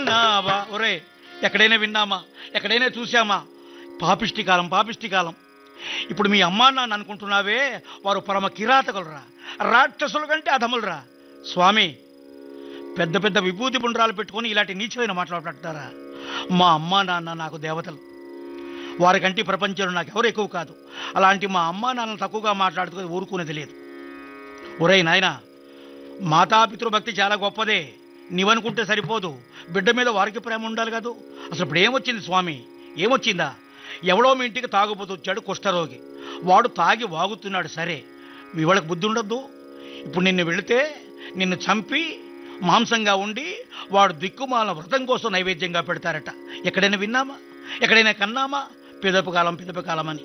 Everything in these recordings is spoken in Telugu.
విన్నావా ఒరే ఎక్కడైనా విన్నామా ఎక్కడైనా చూసామా పాపిష్టి కాలం పాపిష్టి కాలం ఇప్పుడు మీ అమ్మా నాన్న అనుకుంటున్నావే వారు పరమ కిరాతకులరా రాక్షసుల కంటే అధములరా స్వామి పెద్ద పెద్ద విభూతి పుండ్రాలు పెట్టుకొని ఇలాంటి నీచమైన మాట్లాడుతారా మా అమ్మా నాన్న నాకు దేవతలు వారికంటే ఈ ప్రపంచంలో నాకు ఎవరు ఎక్కువ కాదు అలాంటి మా అమ్మా నాన్నలు తక్కువగా మాట్లాడుతూ ఊరుకునేది లేదు ఒరేయ్ నాయనా మాతాపితృభక్తి చాలా గొప్పదే నీవనుకుంటే సరిపోదు బిడ్డ మీద వారికి ప్రేమ ఉండాలి కాదు అసలు ఇప్పుడు ఏమొచ్చింది స్వామి ఏమొచ్చిందా ఎవడో మీ ఇంటికి తాగుపోతూ వచ్చాడు కుష్ఠరోగి వాడు తాగి వాగుతున్నాడు సరే ఇవాళకి బుద్ధి ఉండద్దు ఇప్పుడు నిన్ను వెళితే నిన్ను చంపి మాంసంగా ఉండి వాడు దిక్కుమాల వ్రతం కోసం నైవేద్యంగా పెడతారట ఎక్కడైనా విన్నామా ఎక్కడైనా కన్నామా పిదపు కాలం పిదపు కాలం అని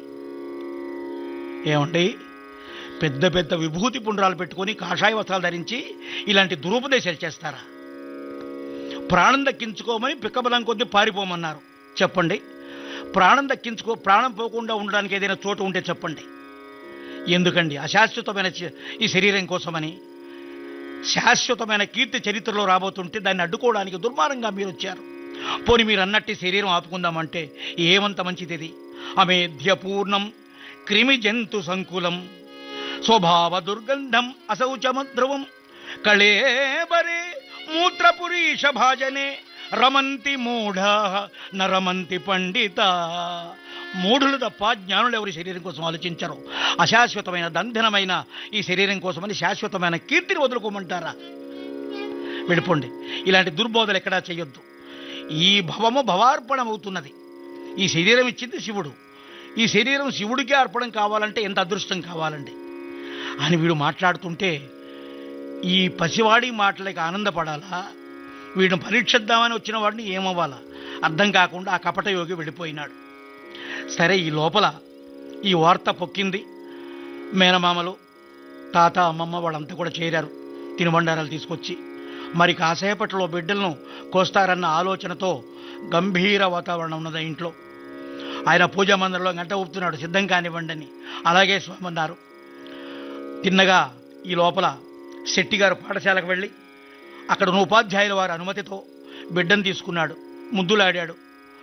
ఏమండి పెద్ద పెద్ద విభూతి పుండ్రాలు పెట్టుకొని కాషాయ వస్త్రాలు ధరించి ఇలాంటి దురుపదేశాలు చేస్తారా ప్రాణం దక్కించుకోమని పిక్కబలం కొద్దీ పారిపోమన్నారు చెప్పండి ప్రాణం దక్కించుకో ప్రాణం పోకుండా ఉండడానికి ఏదైనా చోటు ఉంటే చెప్పండి ఎందుకండి అశాశ్వతమైన చ- ఈ శరీరం కోసమని శాశ్వతమైన కీర్తి చరిత్రలో రాబోతుంటే దాన్ని అడ్డుకోవడానికి దుర్మార్గంగా మీరు వచ్చారు పోని మీరు అన్నట్టు ఈ శరీరం ఆపుకుందామంటే ఏమంత మంచిది ఇది అమేధ్య పూర్ణం క్రిమి జంతు సంకులం స్వభావ దుర్గంధం అశౌచమధ్రువం కళేబరే మూత్రపురీష భాజనే రమంతి మూఢ నరమంతి పండిత మూఢులు తప్ప జ్ఞానులు ఎవరి శరీరం కోసం ఆలోచించరు అశాశ్వతమైన దంధనమైన ఈ శరీరం కోసమని శాశ్వతమైన కీర్తిని వదులుకోమంటారా వెళ్ళిపోండి ఇలాంటి దుర్బోధలు ఎక్కడా చేయొద్దు ఈ భవము భవార్పణం అవుతున్నది ఈ శరీరం ఇచ్చింది శివుడు ఈ శరీరం శివుడికే అర్పణం కావాలంటే ఎంత అదృష్టం కావాలండి అని వీడు మాట్లాడుతుంటే ఈ పసివాడి మాటలకి ఆనందపడాలా వీడిని పరీక్షిద్దామని వచ్చిన వాడిని ఏమవ్వాలా అర్థం కాకుండా ఆ కపట యోగి వెళ్ళిపోయినాడు సరే ఈ లోపల ఈ వార్త పొక్కింది మేనమామలు తాత అమ్మమ్మ వాళ్ళంతా కూడా చేరారు తినుబండారాలు తీసుకొచ్చి మరి కాసేపట్లో బిడ్డలను కోస్తారన్న ఆలోచనతో గంభీర వాతావరణం ఉన్నది ఆ ఇంట్లో ఆయన పూజా మందిరంలో గంట ఊపుతున్నాడు సిద్ధం కానివ్వండి అని అలాగే స్వామి అన్నారు తిన్నగా ఈ లోపల శెట్టి గారు పాఠశాలకు వెళ్ళి అక్కడ ఉన్న ఉపాధ్యాయుల వారి అనుమతితో బిడ్డను తీసుకున్నాడు ముద్దులాడాడు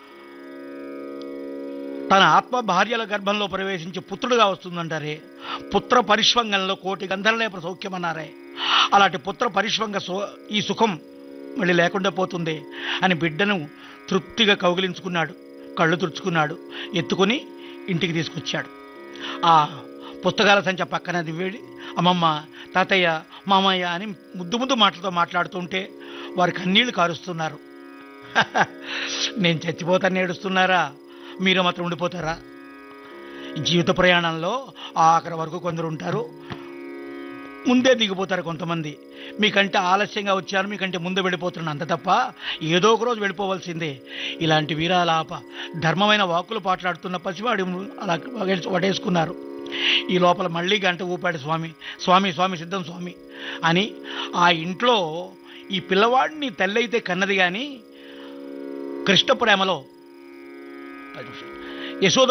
తన ఆత్మ భార్యల గర్భంలో ప్రవేశించి పుత్రుడుగా వస్తుందంటారే పుత్ర పరిష్వంగంలో కోటి గంధర్లేప సౌఖ్యమన్నారే అలాంటి పుత్ర పరిష్వంగ సో ఈ సుఖం మళ్ళీ లేకుండా పోతుంది అని బిడ్డను తృప్తిగా కౌగిలించుకున్నాడు కళ్ళు తుడుచుకున్నాడు ఎత్తుకుని ఇంటికి తీసుకొచ్చాడు ఆ పుస్తకాల సంచ పక్కన దివ్వేడి అమ్మమ్మ తాతయ్య మామయ్య అని ముద్దు ముద్దు మాటలతో మాట్లాడుతుంటే వారి కన్నీళ్లు కారుస్తున్నారు నేను చచ్చిపోతాను ఏడుస్తున్నారా మీరు మాత్రం ఉండిపోతారా జీవిత ప్రయాణంలో ఆఖరి వరకు కొందరు ఉంటారు ముందే దిగిపోతారు కొంతమంది మీకంటే ఆలస్యంగా వచ్చారు మీకంటే ముందు వెళ్ళిపోతున్నాను అంత తప్ప ఏదో ఒక రోజు వెళ్ళిపోవాల్సిందే ఇలాంటి వీరాలాప ధర్మమైన వాక్కులు పాట్లాడుతున్న పసివాడి అలా వగేసు- వడేసుకున్నారు ఈ లోపల మళ్ళీ గంట ఊపాడు స్వామి స్వామి స్వామి సిద్ధం స్వామి అని ఆ ఇంట్లో ఈ పిల్లవాడిని తల్లైతే కన్నది కానీ కృష్ణ ప్రేమలో యశోద